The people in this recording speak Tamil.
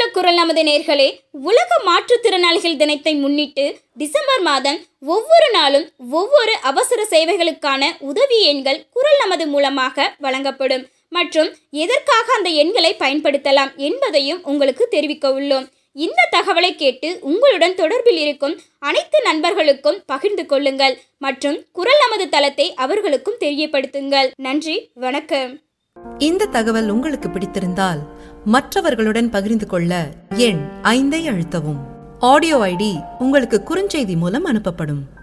குரல் நமது நேர்களே உலக மாற்றுத்திறனாளிகள் தினத்தை முன்னிட்டு டிசம்பர் மாதம் ஒவ்வொரு நாளும் ஒவ்வொரு அவசர சேவைகளுக்கான உதவி எண்கள் குரல் நமது மூலமாக வழங்கப்படும் மற்றும் எதற்காக அந்த எண்களை பயன்படுத்தலாம் என்பதையும் உங்களுக்கு தெரிவிக்க உள்ளோம் இந்த தகவலை கேட்டு உங்களுடன் தொடர்பில் இருக்கும் அனைத்து நண்பர்களுக்கும் பகிர்ந்து கொள்ளுங்கள் மற்றும் குரல் நமது தளத்தை அவர்களுக்கும் தெரியப்படுத்துங்கள் நன்றி வணக்கம் இந்த தகவல் உங்களுக்கு பிடித்திருந்தால் மற்றவர்களுடன் பகிர்ந்து கொள்ள எண் ஐந்தை அழுத்தவும் ஆடியோ ஐடி உங்களுக்கு குறுஞ்செய்தி மூலம் அனுப்பப்படும்